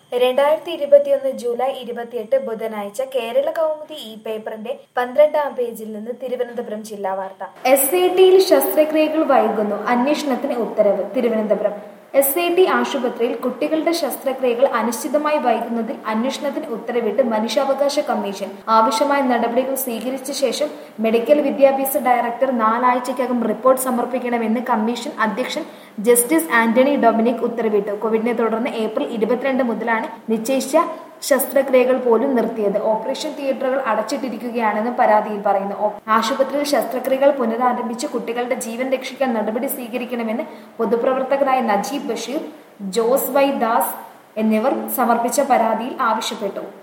രണ്ടായിരത്തി ഇരുപത്തിയൊന്ന് ജൂലൈ ഇരുപത്തിയെട്ട് ബുധനാഴ്ച കേരള കൗമുദി ഈ പേപ്പറിന്റെ പന്ത്രണ്ടാം പേജിൽ നിന്ന് തിരുവനന്തപുരം ജില്ലാ വാർത്ത എസ് ഐ ടിയിൽ ശസ്ത്രക്രിയകൾ വൈകുന്നു അന്വേഷണത്തിന് ഉത്തരവ് തിരുവനന്തപുരം എസ് ഐ ടി ആശുപത്രിയിൽ കുട്ടികളുടെ ശസ്ത്രക്രിയകൾ അനിശ്ചിതമായി വൈകുന്നതിൽ അന്വേഷണത്തിന് ഉത്തരവിട്ട് മനുഷ്യാവകാശ കമ്മീഷൻ ആവശ്യമായ നടപടികൾ സ്വീകരിച്ച ശേഷം മെഡിക്കൽ വിദ്യാഭ്യാസ ഡയറക്ടർ നാലാഴ്ചയ്ക്കകം റിപ്പോർട്ട് സമർപ്പിക്കണമെന്ന് കമ്മീഷൻ അധ്യക്ഷൻ ജസ്റ്റിസ് ആന്റണി ഡൊമിനിക് ഉത്തരവിട്ടു കോവിഡിനെ തുടർന്ന് ഏപ്രിൽ ഇരുപത്തിരണ്ട് മുതലാണ് നിശ്ചയിച്ച ശസ്ത്രക്രിയകൾ പോലും നിർത്തിയത് ഓപ്പറേഷൻ തിയേറ്ററുകൾ അടച്ചിട്ടിരിക്കുകയാണെന്ന് പരാതിയിൽ പറയുന്നു ഓ- ആശുപത്രിയിൽ ശസ്ത്രക്രിയകൾ പുനരാരംഭിച്ച് കുട്ടികളുടെ ജീവൻ രക്ഷിക്കാൻ നടപടി സ്വീകരിക്കണമെന്ന് പൊതുപ്രവർത്തകരായ നജീബ് ബഷീർ ജോസ് വൈ ദാസ് എന്നിവർ സമർപ്പിച്ച പരാതിയിൽ ആവശ്യപ്പെട്ടു